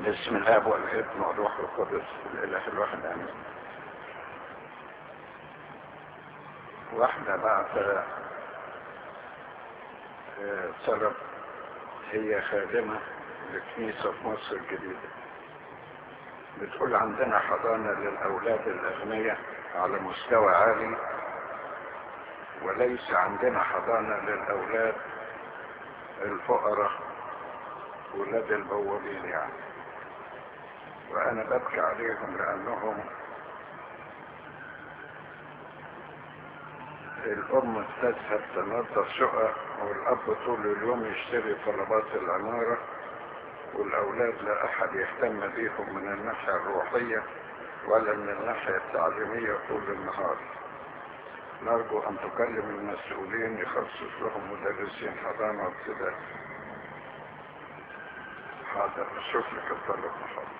بسم الله والابن والروح القدس الاله الواحد امين واحدة بعد طلب هي خادمة لكنيسة في مصر الجديدة بتقول عندنا حضانة للأولاد الأغنياء على مستوى عالي وليس عندنا حضانة للأولاد الفقراء ولاد البوابين يعني وأنا ببكي عليهم لأنهم الأم تذهب تنظف شقة والأب طول اليوم يشتري طلبات العمارة والأولاد لا أحد يهتم بيهم من الناحية الروحية ولا من الناحية التعليمية طول النهار نرجو أن تكلم المسؤولين يخصص لهم مدرسين حضانة وابتدائي حاضر أشوف لك الطلب محاضر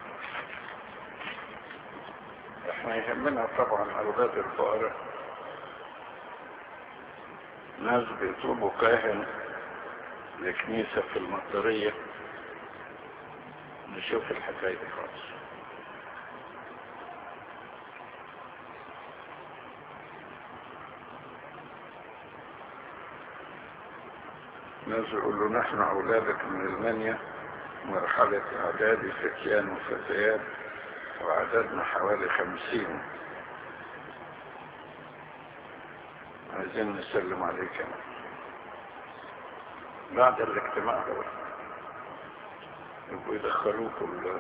احنا يهمنا طبعا أولاد الفقراء ناس بيطلبوا كاهن لكنيسة في المطرية نشوف الحكاية دي خالص ناس يقولوا نحن أولادك من المنيا مرحلة إعدادي فتيان وفتيات وعددنا حوالي خمسين عايزين نسلم عليك أنا. بعد الاجتماع ده يبقوا يدخلوكم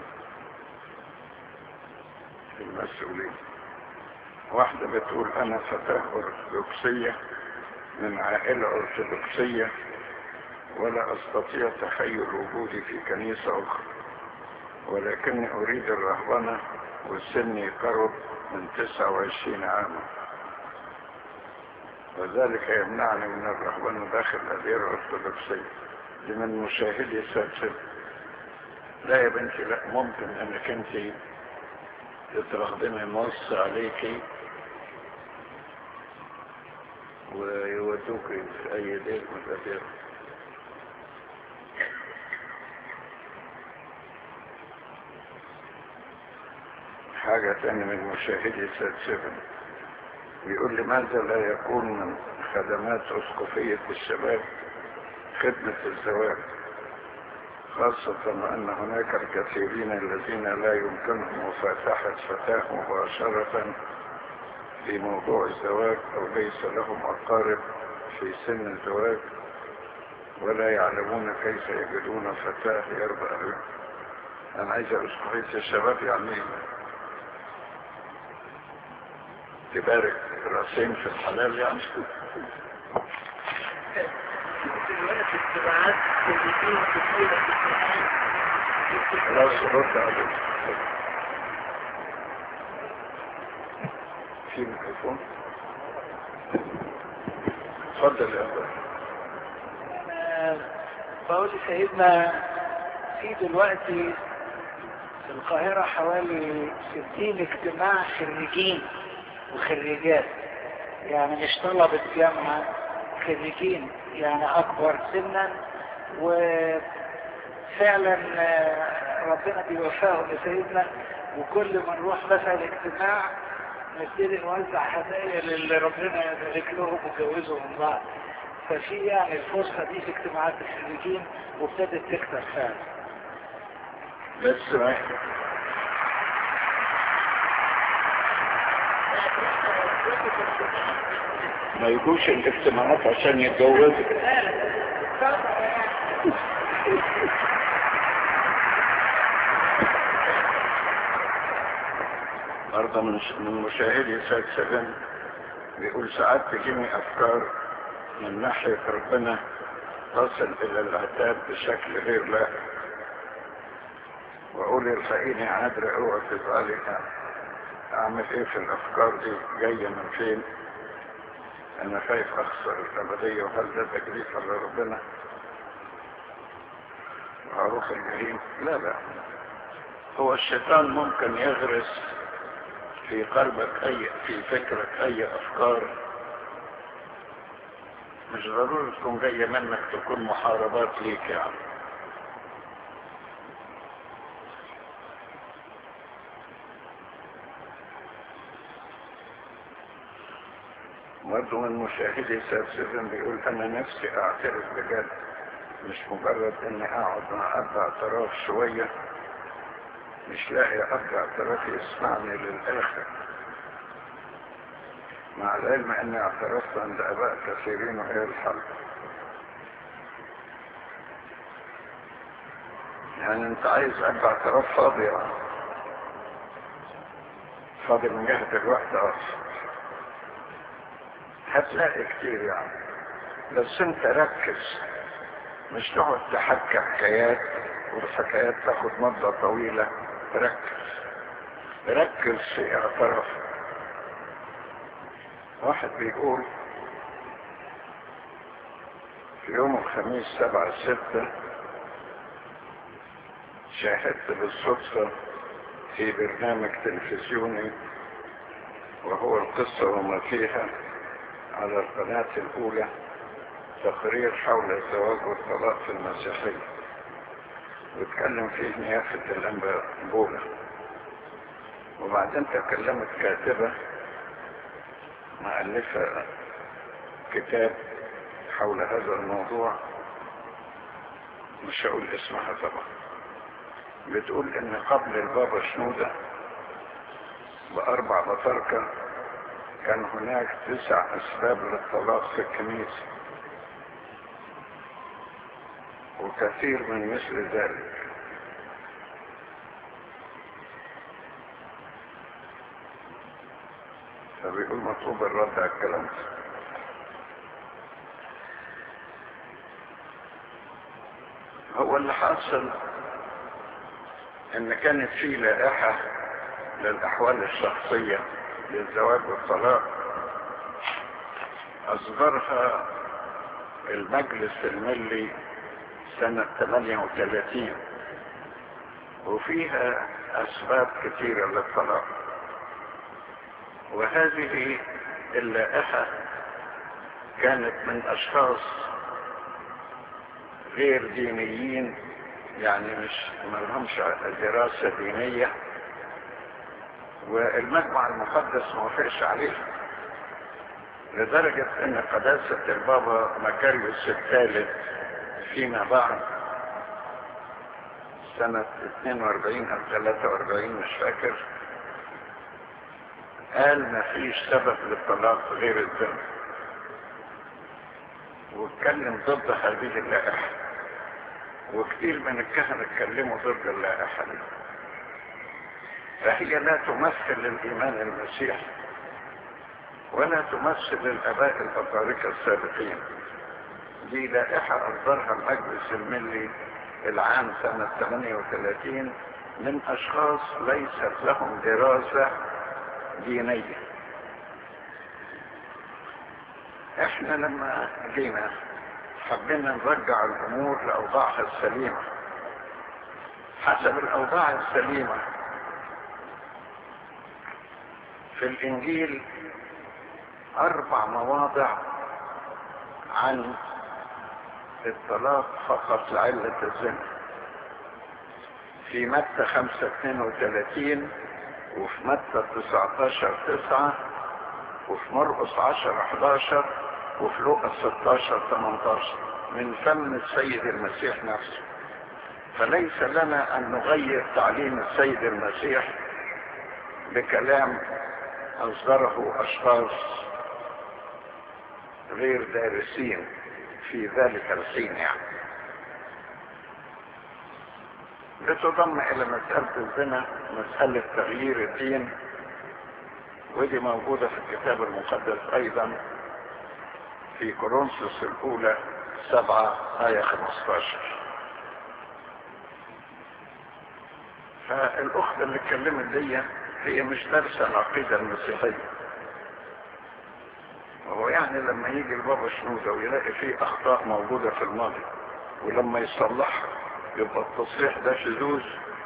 المسؤولين واحدة بتقول أنا فتاة أرثوذكسية من عائلة أرثوذكسية ولا أستطيع تخيل وجودي في كنيسة أخرى ولكني أريد الرهبنة وسني قرب من 29 عاما وذلك يمنعني من الرهبنة داخل الأديرة الأرثوذكسية دي من مشاهدي سلسلة لا يا بنتي لا ممكن انك انت تترخدمي نص عليكي ويودوك في اي دير من الادير حاجة تانية من مشاهدي سات سيفن بيقول لماذا لا يكون من خدمات اسقفية الشباب خدمة الزواج خاصة أن هناك الكثيرين الذين لا يمكنهم مفاتحة فتاة مباشرة في موضوع الزواج أو ليس لهم أقارب في سن الزواج ولا يعلمون كيف يجدون فتاة يرضى بها أنا عايز أسقفية الشباب يعني تبارك راسين في الحلال يعني دلوقتي اجتماعات كليتين كتيرة في القرآن خلاص رد عليك في ميكروفون اتفضل يا أبا آه، بقول لسيدنا في دلوقتي في القاهرة حوالي 60 اجتماع خريجين وخريجات يعني مش طلبة جامعة خريجين يعني أكبر سنا وفعلا آه، ربنا بيوفاهم لسيدنا وكل ما نروح مثلا اجتماع نبتدي نوزع هدايا للي ربنا يبارك لهم ويجوزهم من بعض ففي يعني الفرصة دي في اجتماعات الخريجين وابتدت تكتر فعلا بس ما ما يجوش الاجتماعات عشان يتجوزوا برضه من من مشاهدي ساعة سبن بيقول ساعات تجيني أفكار من ناحية ربنا تصل إلى العتاب بشكل غير لائق وأقول الحقيني عادر اوعى تزعلي أعمل إيه في الأفكار دي جاية من فين أنا خايف أخسر الأبدية وهل ده تكليف على ربنا وهروح الجحيم لا لا هو الشيطان ممكن يغرس في قلبك أي في فكرك أي أفكار مش ضروري تكون جاية منك تكون محاربات ليك يعني برضه من مشاهدي سات سيفن بيقول انا نفسي اعترف بجد مش مجرد اني اقعد مع اب اعتراف شوية مش لاقي اب اعتراف يسمعني للاخر مع العلم اني اعترفت عند اباء كثيرين وهي الحل يعني انت عايز اب اعتراف فاضي يعني. فاضي من جهة الوقت اصلا هتلاقي كتير يعني بس انت ركز مش تقعد تحكي حكايات والحكايات تاخد مدة طويلة ركز ركز في اعتراف واحد بيقول في يوم الخميس سبعة ستة شاهدت بالصدفة في برنامج تلفزيوني وهو القصة وما فيها على القناة الأولى تقرير حول الزواج والطلاق في المسيحية واتكلم فيه نيافة الأنبولة وبعدين تكلمت كاتبة مؤلفة كتاب حول هذا الموضوع مش هقول اسمها طبعا بتقول ان قبل البابا شنودة باربع بطاركة كان هناك تسع اسباب للطلاق في الكنيسة وكثير من مثل ذلك فبيقول مطلوب الرد على الكلام ده هو اللي حاصل ان كانت في لائحة للاحوال الشخصية للزواج والطلاق اصدرها المجلس الملي سنة 38 وفيها اسباب كثيرة للطلاق وهذه اللائحة كانت من اشخاص غير دينيين يعني مش ما لهمش دراسة دينية والمجمع المقدس ما وافقش عليها لدرجة ان قداسة البابا مكاريوس الثالث فيما بعد سنة 42 او 43 مش فاكر قال ما فيش سبب للطلاق غير الذنب واتكلم ضد هذه اللائحة وكثير من الكهنة اتكلموا ضد اللائحة دي فهي لا تمثل الإيمان المسيحي ولا تمثل الآباء البطاركة السابقين دي لائحة أصدرها المجلس الملي العام سنة 38 من أشخاص ليست لهم دراسة دينية احنا لما جينا حبينا نرجع الامور لاوضاعها السليمة حسب الاوضاع السليمة في الانجيل اربع مواضع عن الطلاق فقط لعلة الزنا في متى 5 32 وفي متى 19 9 وفي مرقس 10 11 وفي لوقا 16 18 من فم السيد المسيح نفسه فليس لنا ان نغير تعليم السيد المسيح بكلام اصدره اشخاص غير دارسين في ذلك الحين يعني بتضم الى مسألة الزنا مسألة تغيير الدين ودي موجودة في الكتاب المقدس ايضا في كورنثوس الاولى سبعة آية 15 فالاخت اللي اتكلمت دي هي مش دارسة العقيدة المسيحية وهو يعني لما يجي البابا شنودة ويلاقي فيه اخطاء موجودة في الماضي ولما يصلحها يبقى التصليح ده شذوذ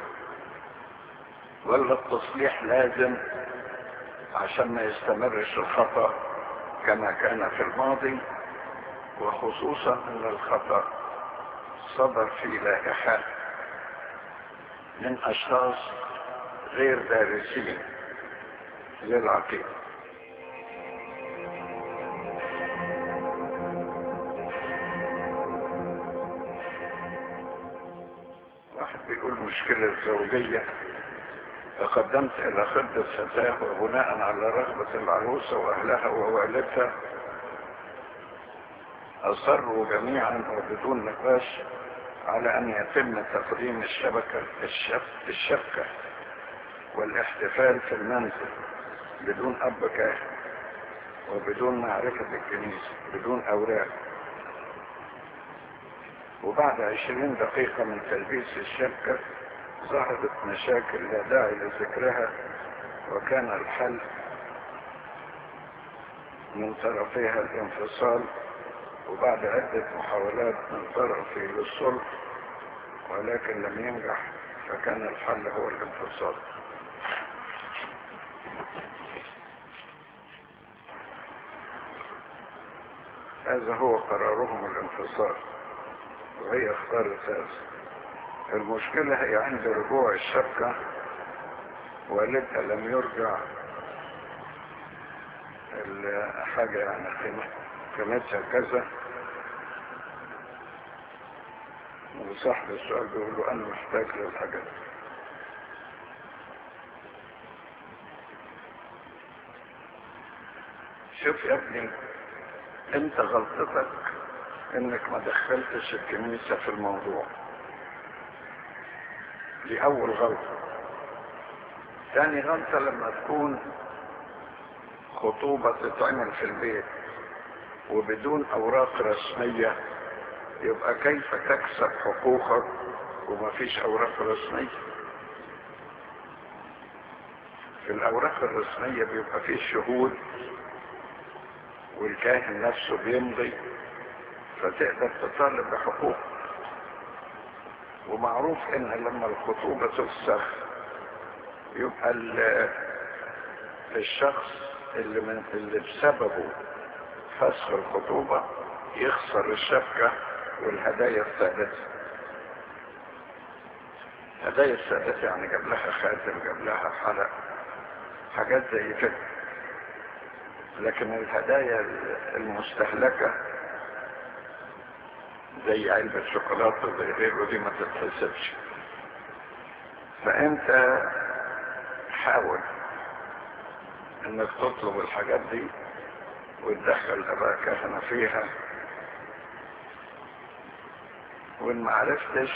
ولا التصليح لازم عشان ما يستمرش الخطأ كما كان في الماضي وخصوصا ان الخطأ صدر في لائحة من اشخاص غير دارسين للعقيدة بيقول مشكلة زوجية تقدمت إلى خطة فتاة وبناء على رغبة العروسة وأهلها ووالدها أصروا جميعا وبدون نقاش على أن يتم تقديم الشبكة الشب الشبكة والاحتفال في المنزل بدون أب كاهن وبدون معرفة الكنيسة بدون أوراق وبعد عشرين دقيقة من تلبيس الشبكة ظهرت مشاكل لا داعي لذكرها وكان الحل من طرفيها الانفصال وبعد عدة محاولات من طرفي للصلح ولكن لم ينجح فكان الحل هو الانفصال هذا هو قرارهم الانفصال وهي اختارت هذا المشكلة هي عند رجوع الشبكة والدها لم يرجع الحاجة يعني قيمتها كذا وصاحب السؤال بيقول له أنا محتاج للحاجات شوف يا ابني انت غلطتك انك ما دخلتش الكنيسة في الموضوع دي اول غلطة تاني غلطة لما تكون خطوبة تتعمل في البيت وبدون اوراق رسمية يبقى كيف تكسب حقوقك وما فيش اوراق رسمية في الاوراق الرسمية بيبقى فيه شهود والكاهن نفسه بيمضي فتقدر تطالب بحقوق ومعروف ان لما الخطوبة تفسخ يبقى الشخص اللي من اللي بسببه فسخ الخطوبة يخسر الشبكة والهدايا الثالثة هدايا الثالثة يعني جاب لها خاتم جاب لها حلق حاجات زي كده لكن الهدايا المستهلكة زي علبة شوكولاتة زي غيره دي ما تتحسبش فانت حاول انك تطلب الحاجات دي وتدخل اباء كهنة فيها وان ما عرفتش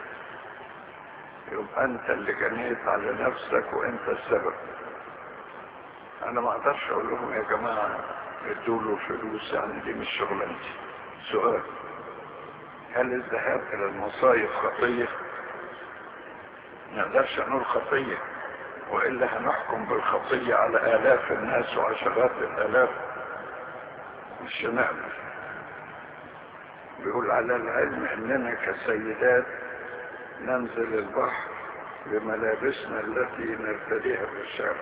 يبقى انت اللي جنيت على نفسك وانت السبب انا ما اقدرش اقول لهم يا جماعة ادوا له فلوس يعني دي مش شغلانتي سؤال هل الذهاب الى المصايف خطية ما نقدرش نقول خطية والا هنحكم بالخطية على الاف الناس وعشرات الالاف مش هنقدر بيقول على العلم اننا كسيدات ننزل البحر بملابسنا التي نرتديها في الشارع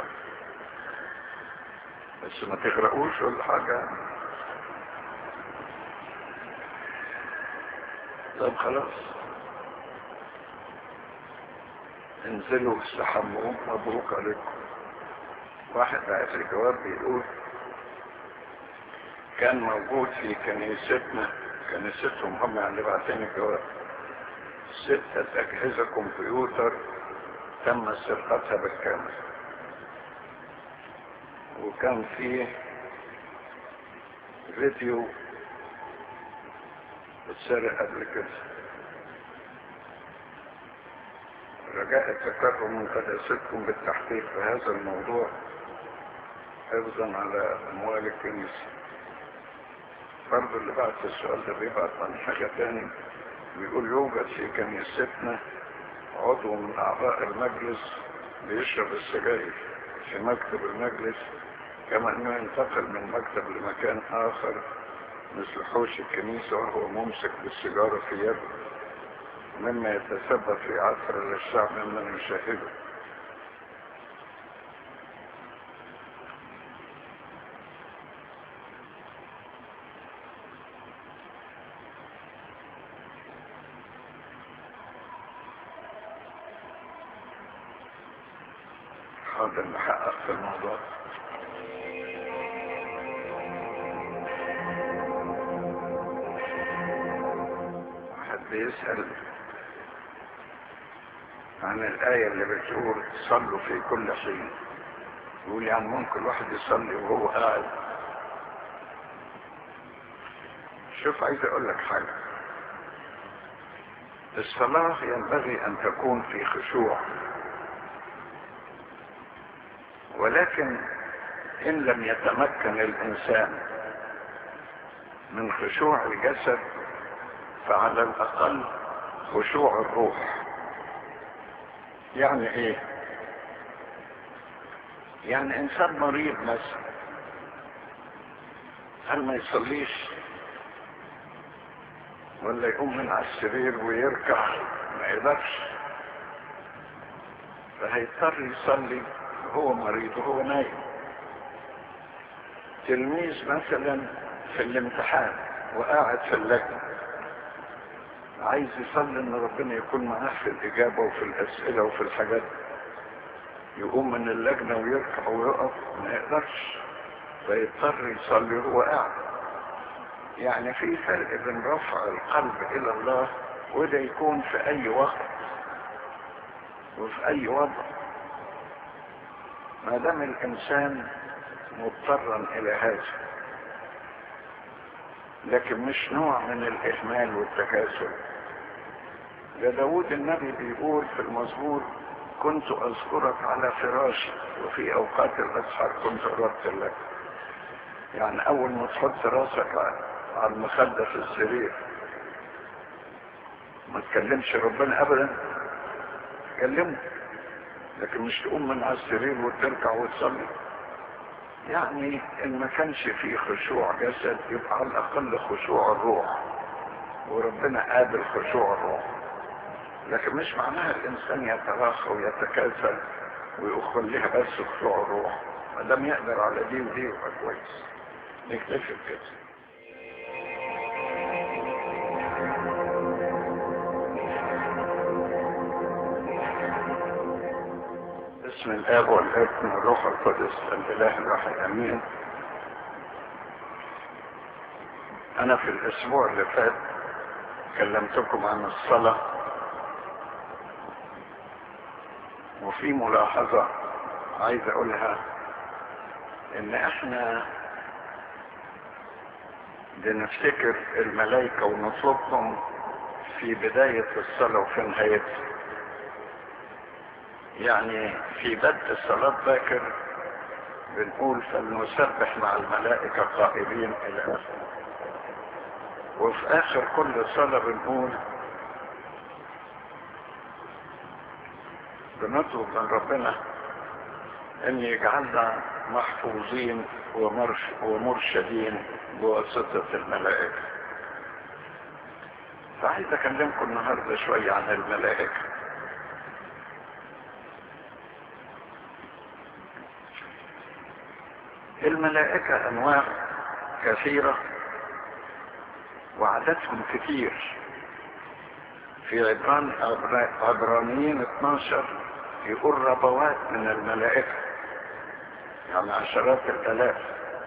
بس ما تغرقوش ولا حاجة طب خلاص انزلوا استحموا مبروك عليكم واحد بعت لي جواب بيقول كان موجود في كنيستنا كنيستهم هم يعني بعتين الجواب ستة أجهزة كمبيوتر تم سرقتها بالكامل وكان فيه فيديو اتسرق قبل كده رجاء التكرم من قداستكم بالتحقيق في هذا الموضوع حفظا على اموال الكنيسة برضه اللي بعت السؤال ده بيبعت عن حاجة تاني بيقول يوجد في كنيستنا عضو من اعضاء المجلس بيشرب السجاير في مكتب المجلس كما انه ينتقل من مكتب لمكان اخر مثل حوش الكنيسة وهو ممسك بالسيجارة في يده مما يتسبب في عثر للشعب ممن يشاهده حاضر نحقق في الموضوع واحد بيسأل عن الآية اللي بتقول صلوا في كل حين يقول يعني ممكن الواحد يصلي وهو قاعد شوف عايز اقول لك حاجة الصلاة ينبغي ان تكون في خشوع ولكن ان لم يتمكن الانسان من خشوع الجسد فعلى الاقل خشوع الروح يعني ايه يعني انسان مريض مثلا هل ما يصليش ولا يقوم من على السرير ويركع ما يقدرش فهيضطر يصلي وهو مريض وهو نايم تلميذ مثلا في الامتحان وقاعد في اللجنة عايز يصلي ان ربنا يكون معاه في الاجابة وفي الاسئلة وفي الحاجات يقوم من اللجنة ويركع ويقف ما يقدرش فيضطر يصلي وهو قاعد يعني في فرق بين رفع القلب الى الله وده يكون في اي وقت وفي اي وضع ما دام الانسان مضطرا الى هذا لكن مش نوع من الاهمال والتكاسل ده داود النبي بيقول في المزمور كنت اذكرك على فراشي وفي اوقات الاسحار كنت اردت لك يعني اول ما تحط راسك على المخدة في السرير ما تكلمش ربنا ابدا تكلمه لكن مش تقوم من على السرير وتركع وتصلي يعني ان ما كانش فيه خشوع جسد يبقى على الاقل خشوع الروح وربنا قابل خشوع الروح لكن مش معناها الانسان يتراخى ويتكاسل ويخليها بس خشوع الروح ما دام يقدر على دي ودي يبقى كويس نكتفي بكده بسم الاب والابن والروح القدس الاله الواحد امين انا في الاسبوع اللي فات كلمتكم عن الصلاه وفي ملاحظه عايز اقولها ان احنا بنفتكر الملائكه ونطلبهم في بدايه الصلاه وفي نهايتها يعني في بدء الصلاة باكر بنقول فلنسبح مع الملائكة قائلين إلى آخره وفي آخر كل صلاة بنقول بنطلب من ربنا أن يجعلنا محفوظين ومرش ومرشدين بواسطة الملائكة فعايز أكلمكم النهاردة شوية عن الملائكة الملائكة أنواع كثيرة وعددهم كثير في عبران عبرانيين 12 يقول ربوات من الملائكة يعني عشرات الآلاف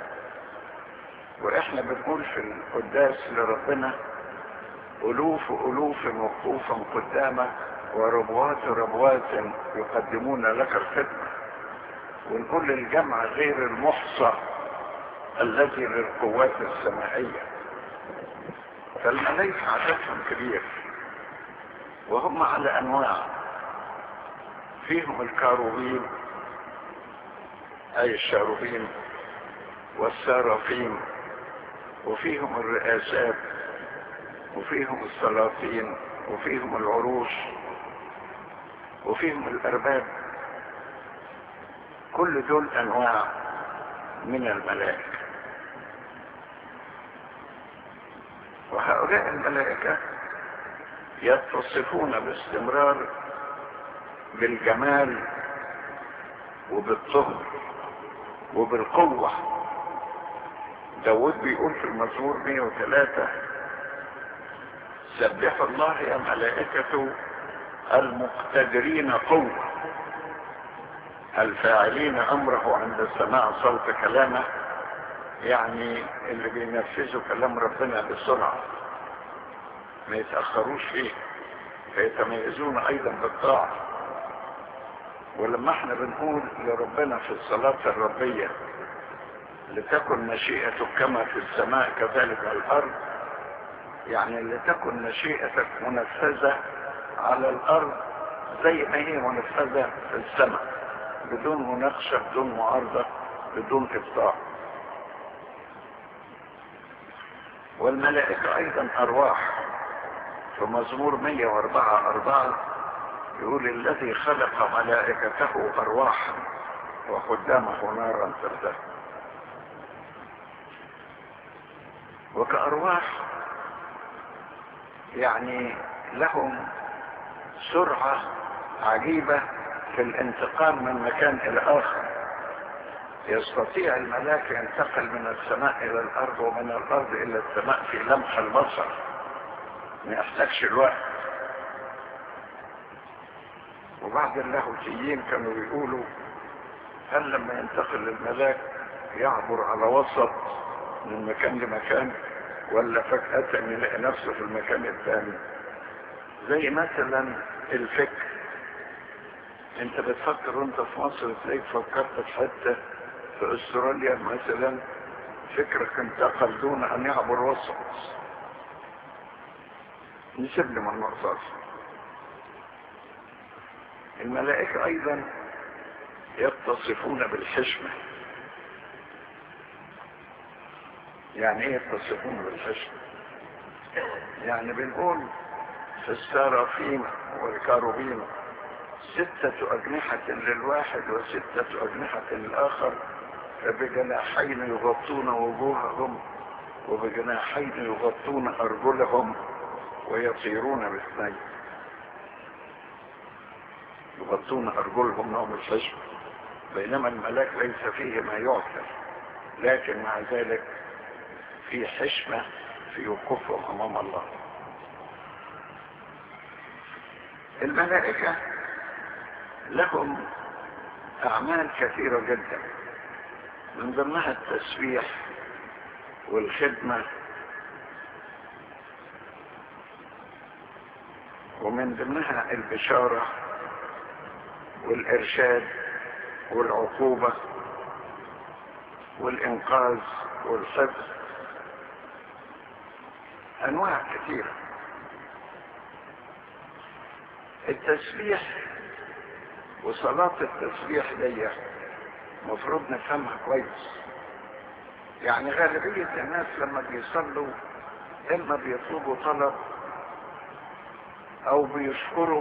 وإحنا بنقول في القداس لربنا ألوف ألوف وقوفا قدامك وربوات ربوات يقدمون لك الخدمه ونقول للجمع غير المحصى الذي للقوات السمائية فالملائكة عددهم كبير وهم على أنواع فيهم الكاروبين أي الشاروبين والسرافين وفيهم الرئاسات وفيهم السلاطين وفيهم العروش وفيهم الأرباب كل دول انواع من الملائكة وهؤلاء الملائكة يتصفون باستمرار بالجمال وبالطهر وبالقوة داود بيقول في المزمور 103 سبحوا الله يا ملائكة المقتدرين قوة الفاعلين امره عند سماع صوت كلامه يعني اللي بينفذوا كلام ربنا بسرعة ما يتأخروش فيه فيتميزون ايضا بالطاعة ولما احنا بنقول لربنا في الصلاة الربية لتكن مشيئتك كما في السماء كذلك على الأرض يعني لتكن مشيئتك منفذة على الأرض زي ما هي منفذة في السماء بدون مناقشة بدون معارضة بدون إبطاء والملائكة أيضا أرواح في مزمور 104 أربعة يقول الذي خلق ملائكته أرواحا وخدامه نارا ترتفع وكأرواح يعني لهم سرعة عجيبة في الانتقال من مكان إلى آخر يستطيع الملاك ينتقل من السماء إلى الأرض ومن الأرض إلى السماء في لمح البصر ما يحتاجش الوقت وبعض اللاهوتيين كانوا بيقولوا هل لما ينتقل الملاك يعبر على وسط من مكان لمكان ولا فجأة يلاقي نفسه في المكان الثاني زي مثلا الفكر انت بتفكر وانت في مصر تلاقيك فكرت في حتة في استراليا مثلا فكرك انتقل دون ان يعبر وسط نسيب لي من النقطة الملائكة ايضا يتصفون بالحشمة يعني ايه يتصفون بالحشمة يعني بنقول في السرافيم والكاروبيم ستة أجنحة للواحد وستة أجنحة للآخر فبجناحين يغطون وجوههم وبجناحين يغطون أرجلهم ويطيرون باثنين يغطون أرجلهم نوم الحشم بينما الملاك ليس فيه ما يعثر لكن مع ذلك في حشمة في وقوفهم أمام الله الملائكة لهم أعمال كثيرة جدا من ضمنها التسبيح والخدمة ومن ضمنها البشارة والإرشاد والعقوبة والإنقاذ والحفظ أنواع كثيرة التسبيح وصلاة التسبيح دي مفروض نفهمها كويس يعني غالبية الناس لما بيصلوا إما بيطلبوا طلب أو بيشكروا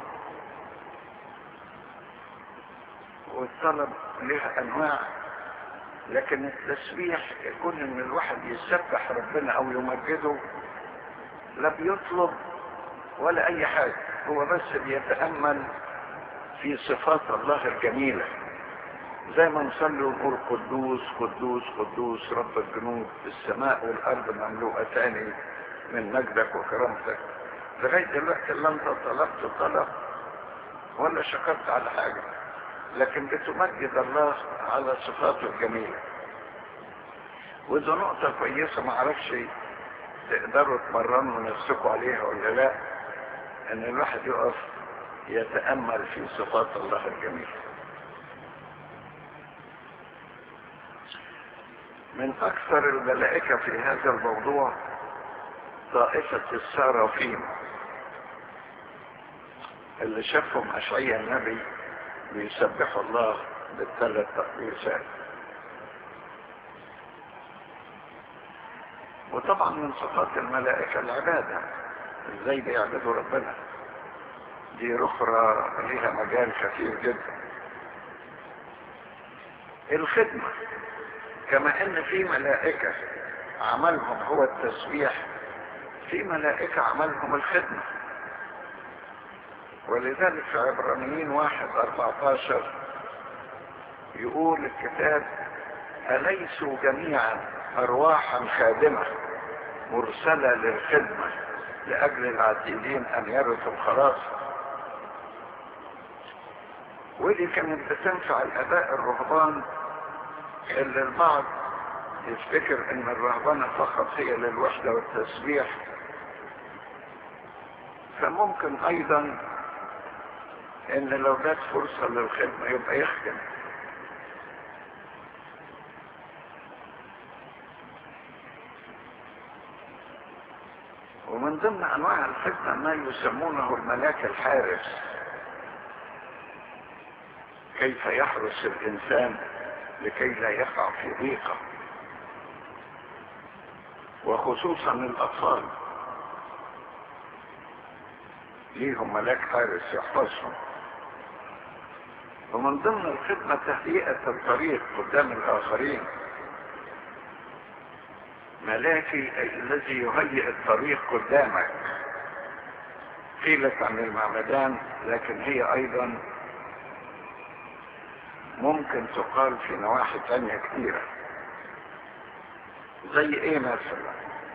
والطلب له أنواع لكن التسبيح يكون إن الواحد يسبح ربنا أو يمجده لا بيطلب ولا أي حاجة هو بس بيتأمل في صفات الله الجميلة زي ما نصلي ونقول قدوس قدوس قدوس رب الجنود السماء والأرض مملوءتان من مجدك وكرامتك لغاية دلوقتي لا انت طلبت طلب ولا شكرت على حاجة لكن بتمجد الله على صفاته الجميلة وده نقطة كويسة ما اعرفش تقدروا تمرنوا نفسكم عليها ولا لا ان الواحد يقف يتأمل في صفات الله الجميلة من أكثر الملائكة في هذا الموضوع طائفة السرافيم اللي شافهم أشعياء النبي بيسبحوا الله بالثلاث تقديسات وطبعا من صفات الملائكة العبادة ازاي بيعبدوا ربنا دي أخرى لها مجال كثير جدا الخدمة كما ان في ملائكة عملهم هو التسبيح في ملائكة عملهم الخدمة ولذلك في عبرانيين واحد اربعتاشر يقول الكتاب أليسوا جميعا أرواحا خادمة مرسلة للخدمة لأجل العتيدين أن يرثوا الخلاص ودي كانت بتنفع الآباء الرهبان اللي البعض يفتكر ان الرهبنة فقط هي للوحدة والتسبيح فممكن ايضا ان لو جت فرصة للخدمة يبقى يخدم ومن ضمن انواع الخدمة ما يسمونه الملاك الحارس كيف يحرس الانسان لكي لا يقع في ضيقة وخصوصا الاطفال ليهم ملاك حارس يحفظهم ومن ضمن الخدمة تهيئة الطريق قدام الآخرين ملاكي الذي يهيئ الطريق قدامك قيلت عن المعمدان لكن هي أيضا ممكن تقال في نواحي تانية كثيرة زي ايه مثلا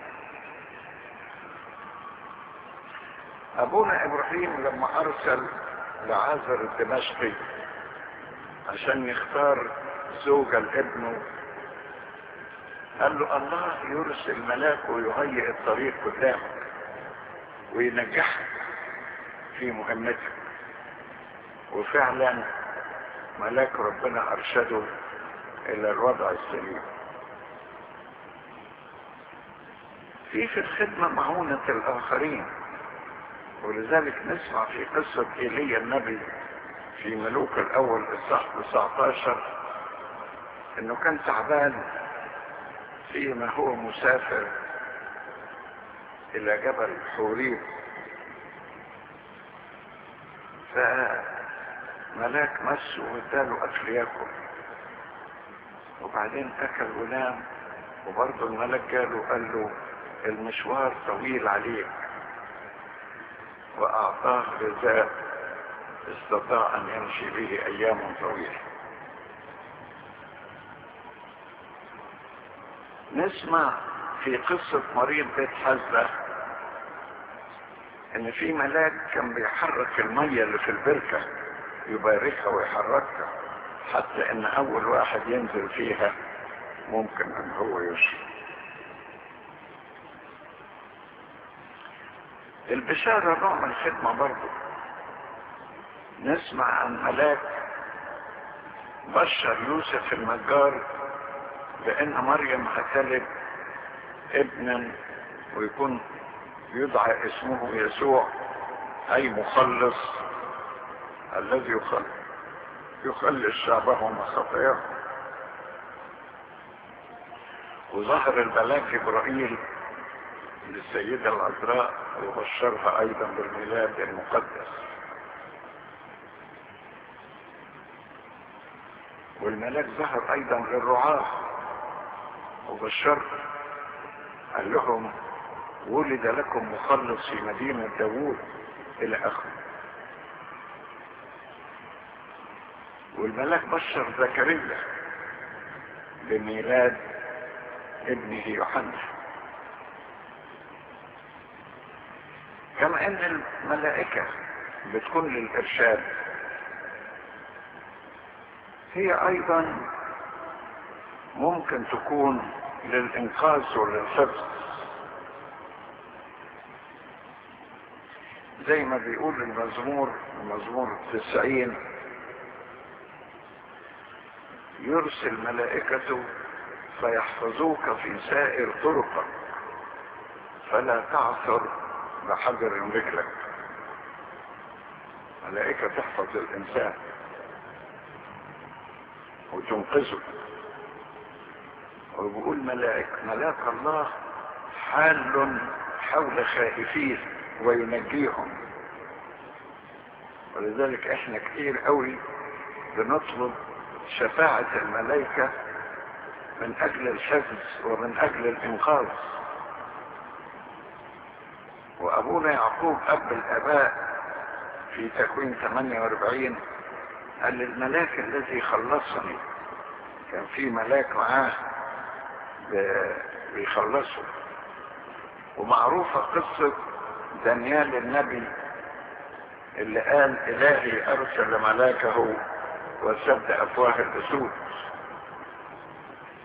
ابونا ابراهيم لما ارسل لعازر الدمشقي عشان يختار زوجة لابنه قال له الله يرسل ملاك ويهيئ الطريق قدامك وينجحك في مهمتك وفعلا ملاك ربنا ارشده الى الوضع السليم في في الخدمة معونة الاخرين ولذلك نسمع في قصة ايليا النبي في ملوك الاول اصحاح 19 انه كان تعبان فيما هو مسافر الى جبل حوريب فملاك مسه واداله اكل ياكل وبعدين اكل ونام وبرضه الملك جاله قال له المشوار طويل عليك واعطاه غذاء استطاع ان يمشي به ايام طويله نسمع في قصة مريض بيت حزة ان في ملاك كان بيحرك المية اللي في البركة يباركها ويحركها حتى ان اول واحد ينزل فيها ممكن ان هو يشرب البشارة نوع من الخدمة برضه نسمع عن ملاك بشر يوسف النجار بان مريم هتلد ابنا ويكون يدعى اسمه يسوع اي مخلص الذي يخل يخلص شعبه من خطاياه وظهر الملاك جبرائيل للسيدة العذراء وبشرها ايضا بالميلاد المقدس والملاك ظهر ايضا للرعاه وبشر قال لهم ولد لكم مخلص في مدينة داوود الى اخره والملاك بشر زكريا بميلاد ابنه يوحنا كما ان الملائكة بتكون للارشاد هي ايضا ممكن تكون للإنقاذ وللحفظ زي ما بيقول المزمور المزمور التسعين يرسل ملائكته فيحفظوك في سائر طرقك فلا تعثر بحجر رجلك ملائكة تحفظ الإنسان وتنقذه وبيقول ملائك ملاك الله حال حول خائفين وينجيهم ولذلك احنا كتير قوي بنطلب شفاعة الملائكة من اجل الحفظ ومن اجل الانقاذ وابونا يعقوب اب الاباء في تكوين 48 قال الملاك الذي خلصني كان في ملاك معاه بيخلصه ومعروفة قصة دانيال النبي اللي قال إلهي أرسل ملاكه وسد أفواه الأسود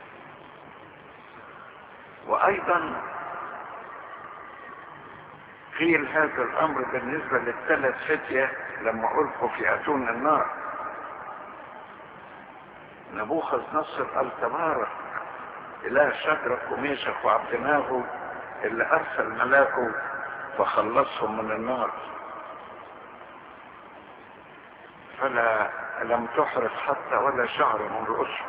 وأيضا قيل هذا الامر بالنسبة للثلاث فتية لما القوا في اتون النار نبوخذ نصر قال تبارك اله شدرك وميشك وعبدناه اللي ارسل ملاكه فخلصهم من النار فلا لم تحرق حتى ولا شعر من رؤوسهم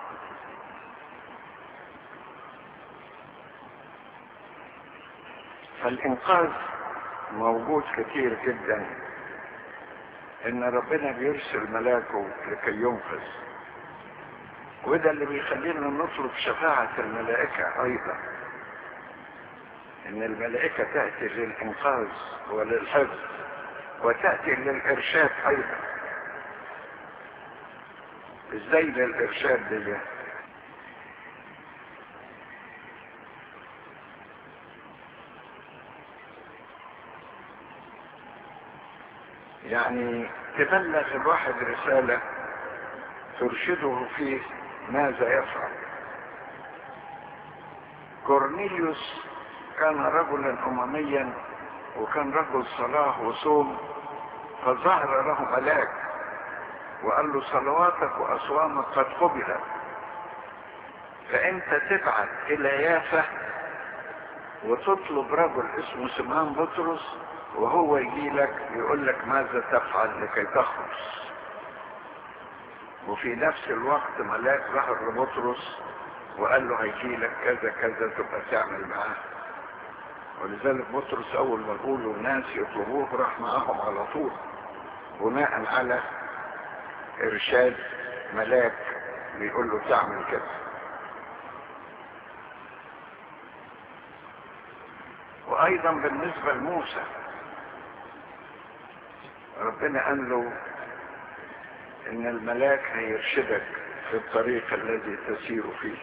فالإنقاذ موجود كتير جدا إن ربنا بيرسل ملاكه لكي ينقذ وده اللي بيخلينا نطلب شفاعة الملائكة أيضا إن الملائكة تأتي للإنقاذ وللحفظ وتأتي للإرشاد أيضا إزاي للإرشاد دي يعني تبلغ الواحد رسالة ترشده فيه ماذا يفعل كورنيليوس كان رجلا أمميا وكان رجل صلاح وصوم فظهر له ملاك وقال له صلواتك وأصوامك قد قبلت فأنت تبعت إلى يافا وتطلب رجل اسمه سمان بطرس وهو يجي لك يقول لك ماذا تفعل لكي تخلص وفي نفس الوقت ملاك ظهر لبطرس وقال له هيجي لك كذا كذا تبقى تعمل معاه ولذلك بطرس اول ما يقولوا الناس يطلبوه راح معاهم على طول بناء على ارشاد ملاك بيقول له تعمل كذا وايضا بالنسبه لموسى ربنا قال له ان الملاك هيرشدك في الطريق الذي تسير فيه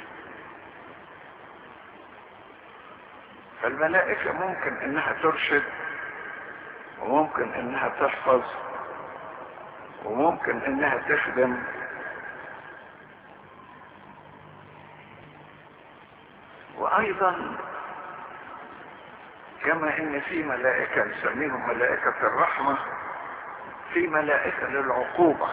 فالملائكة ممكن انها ترشد وممكن انها تحفظ وممكن انها تخدم وايضا كما ان في ملائكة نسميهم ملائكة الرحمة في ملائكة للعقوبة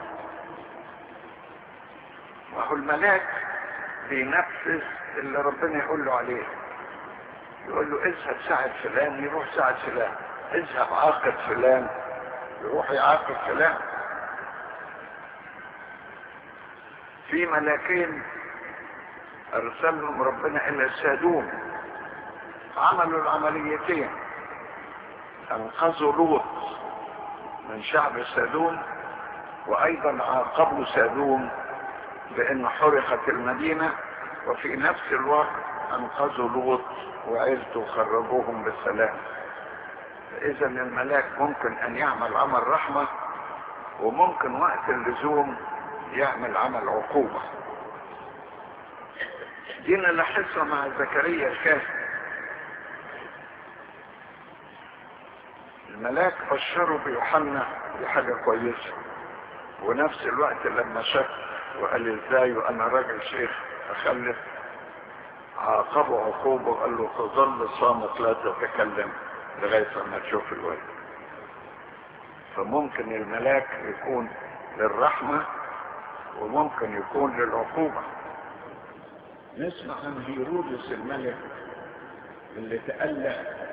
وهو الملاك بينفذ اللي ربنا يقول له عليه يقول له اذهب ساعد فلان يروح ساعد فلان اذهب عاقب فلان يروح يعاقب فلان في ملاكين ارسلهم ربنا الى سادوم عملوا العمليتين انقذوا لوط من شعب سادوم وايضا عاقبوا سادوم بان حرقت المدينة وفي نفس الوقت انقذوا لوط وعزوا وخرجوهم بالسلام اذا الملاك ممكن ان يعمل عمل رحمة وممكن وقت اللزوم يعمل عمل عقوبة دي نلاحظها مع زكريا الكاهن الملاك بشره بيوحنا دي حاجة كويسة ونفس الوقت لما شك وقال ازاي وانا راجل شيخ اخلف عاقبه عقوبه قال له تظل صامت لا تتكلم لغاية ما تشوف الولد فممكن الملاك يكون للرحمة وممكن يكون للعقوبة نسمع عن هيرودس الملك اللي تألق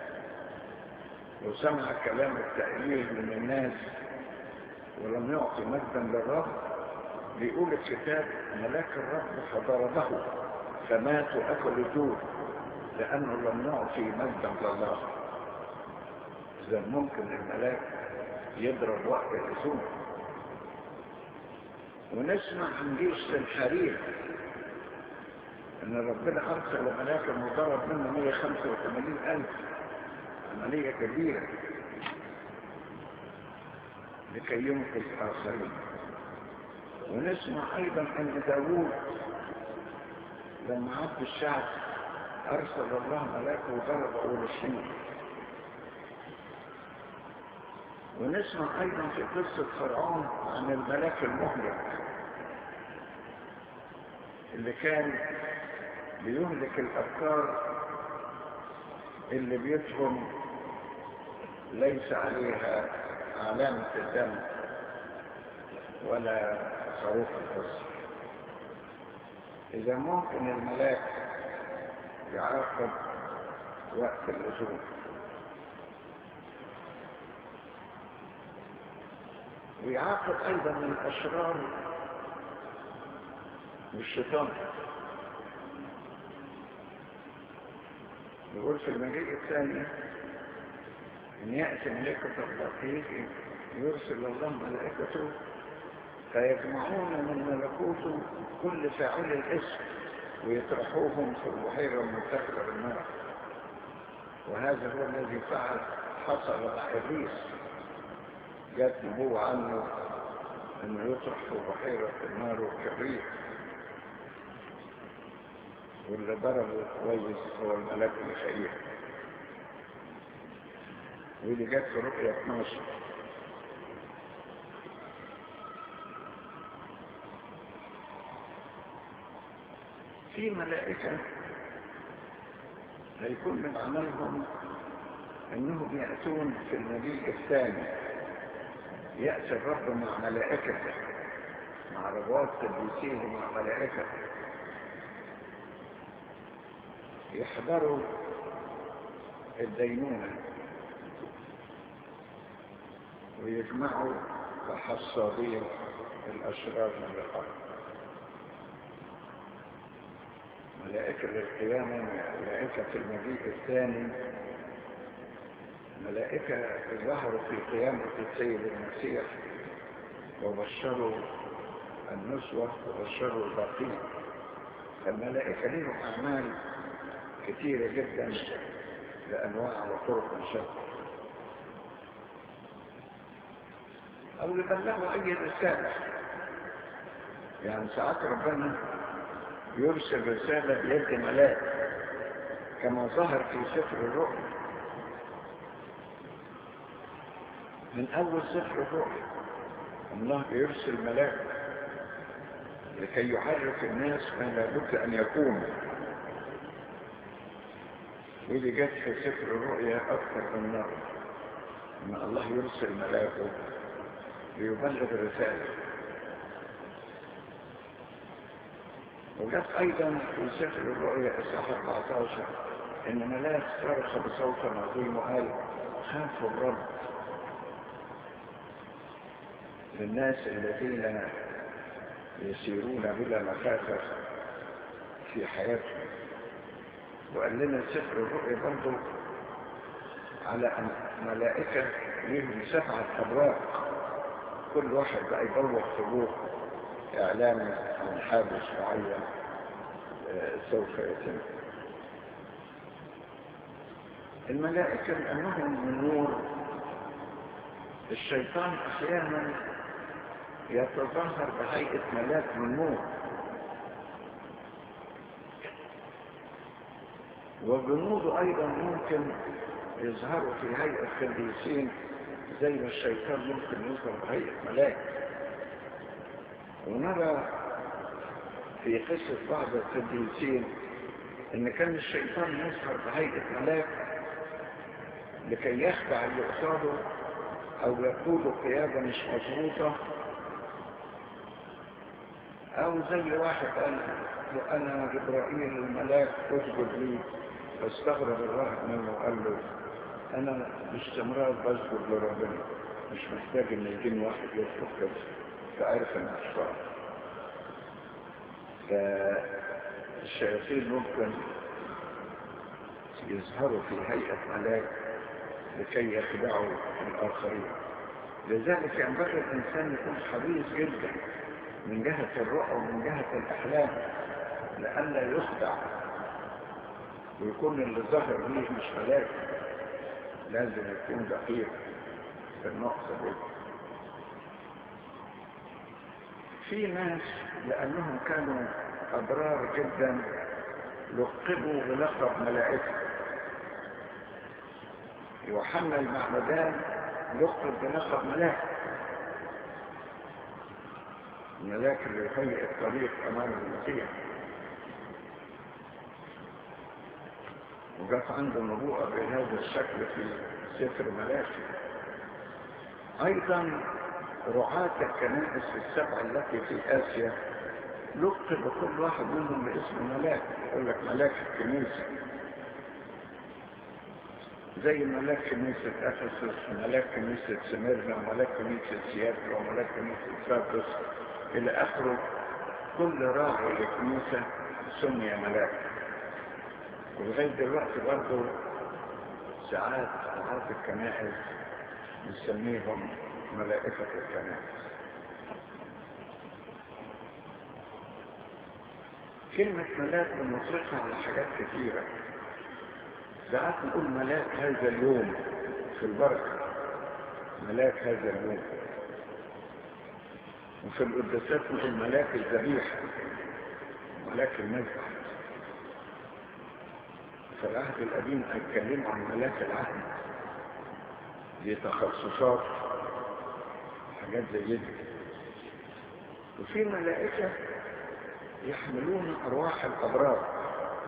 وسمع كلام التأليه من الناس ولم يعطي مجدا للرب بيقول الكتاب ملاك الرب فضربه فمات واكل دور لانه لم يعطي مجدا لله اذا ممكن الملاك يضرب وقت اللزوم ونسمع عن جيش الحرير ان ربنا ارسل ملاكا وضرب منه 185 الف عمليه كبيره لكي ينقذ اخرين ونسمع ايضا ان داوود لما عبد الشعب ارسل الله ملاكه وضرب اورشليم ونسمع ايضا في قصة فرعون عن الملاك المهلك اللي كان بيهلك الافكار اللي بيدخل ليس عليها علامة الدم ولا خروف القصر إذا ممكن الملاك يعاقب وقت اللزوم ويعاقب أيضا من الأشرار والشيطان يقول في المجيء الثاني ان يأتي ملكة الله يجي يرسل الله ملائكته فيجمعون من ملكوته كل فاعل الاسم ويطرحوهم في البحيرة المتخذة بالنار وهذا هو الذي فعل حصل مع ابليس جات نبوة عنه انه يطرح في بحيرة النار والكبريت واللي ضربه كويس هو الملاك ميخائيل واللي جت في رؤية 12 في ملائكة هيكون من عملهم انهم يأتون في المجيء الثاني يأتي الرب مع ملائكته مع ربوات قديسيه مع ملائكته يحضروا الدينونة ويجمعوا كحصادين الأشرار من الأرض ملائكة القيامة ملائكة المجيء الثاني ملائكة ظهروا في قيامة السيد المسيح وبشروا النسوة وبشروا الباقين فالملائكة لهم أعمال كثيرة جدا لأنواع وطرق شتى أو يبلغوا أي رسالة يعني ساعات ربنا يرسل رسالة بيد ملاك كما ظهر في سفر الرؤيا من أول سفر الرؤيا الله بيرسل ملاك لكي يحرك الناس ما لابد أن يكونوا ودي جت في سفر الرؤيا أكثر من مرة أن الله يرسل ملاكه ليبلغ الرسالة وجت أيضا في سفر الرؤيا إصحاح 14 إن ملاك صرخ بصوت عظيم وقال خافوا الرب للناس الذين يسيرون بلا مخافة في حياتهم وقال لنا سفر الرؤيا برضه على أن ملائكة لهم سبعة أبراق كل واحد بقى يبوق في بوق إعلام عن حادث معين سوف يتم الملائكة لأنهم من نور الشيطان أحيانا يتظاهر بهيئة ملاك من نور وجنوده أيضا ممكن يظهروا في هيئة قديسين زي ما الشيطان ممكن يظهر بهيئة ملاك ونرى في قصة بعض القديسين ان كان الشيطان يظهر بهيئة ملاك لكي يخدع اللي قصاده او يقود قيادة مش مظبوطة او زي واحد قال له انا جبرائيل الملاك اسجد لي فاستغرب الراهب منه وقال له انا باستمرار بسجد لربنا مش محتاج ان يجيني واحد يطلب كده فعرف ان اشفار فالشياطين ممكن يظهروا في هيئة ملاك لكي يخدعوا الآخرين لذلك ينبغي الإنسان يكون حريص جدا من جهة الرؤى ومن جهة الأحلام لئلا يخدع ويكون اللي ظهر ليه مش ملاك لازم يكون دقيق في النقطة دي في ناس لأنهم كانوا أبرار جدا لقبوا بلقب ملائكة يوحنا المعمدان لقب بلقب ملاك الملاك اللي يهيئ الطريق أمام المسيح وجات عنده نبوءة بهذا الشكل في سفر ملاكي أيضا رعاة الكنائس السبع التي في آسيا لقب كل واحد منهم باسم ملاك يقول لك ملاك الكنيسة زي ملاك كنيسة أفسس ملاك كنيسة سميرنا وملاك كنيسة سياترا وملاك كنيسة سابس إلى آخره كل راعي لكنيسة سمي ملاك ولغاية دلوقتي برضه ساعات ساعات الكنائس نسميهم ملائكة الكنائس كلمة ملاك بنطلقها على حاجات كثيرة ساعات نقول ملاك هذا اليوم في البركة ملاك هذا اليوم وفي القداسات نقول ملاك الذبيحة ملاك المذبح في العهد القديم اتكلموا عن ملاك العهد دي تخصصات حاجات زي دي وفي ملائكة يحملون أرواح الأبرار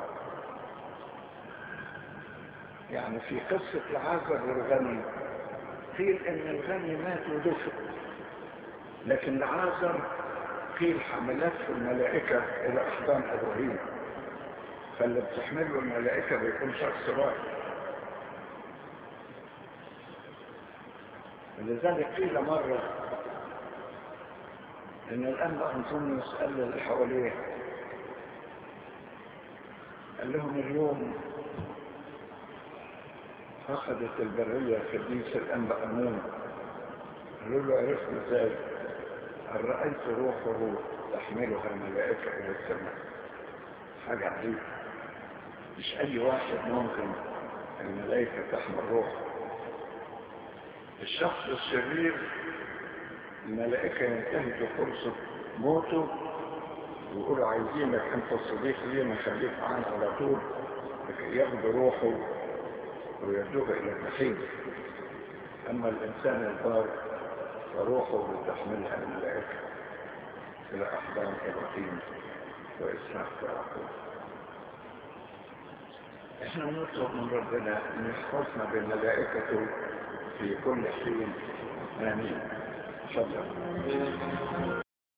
يعني في قصة العازر والغني قيل ان الغني مات ودفن لكن العازر قيل حملته الملائكة الى احضان ابراهيم فاللي بتحمله الملائكة بيكون شخص راجل لذلك قيل مرة ان الانبا انطونيوس قال للي حواليه قال لهم اليوم أخذت البرية قديس الأنبا أمون قالوا له عرفت ازاي قال رأيت روحه تحملها الملائكة إلى السماء حاجة عجيبة مش أي واحد ممكن الملائكة تحمل روحه الشخص الشرير الملائكة ينتهزوا فرصة موته ويقولوا عايزينك انت الصديق لينا خليك معانا على طول ياخدوا روحه ويردوه إلى الجحيم أما الإنسان البار فروحه تحملها الملائكة إلى أحضان إبراهيم وإسحاق ويعقوب إحنا نطلب من ربنا أن يحفظنا بملائكته في كل حين آمين تفضل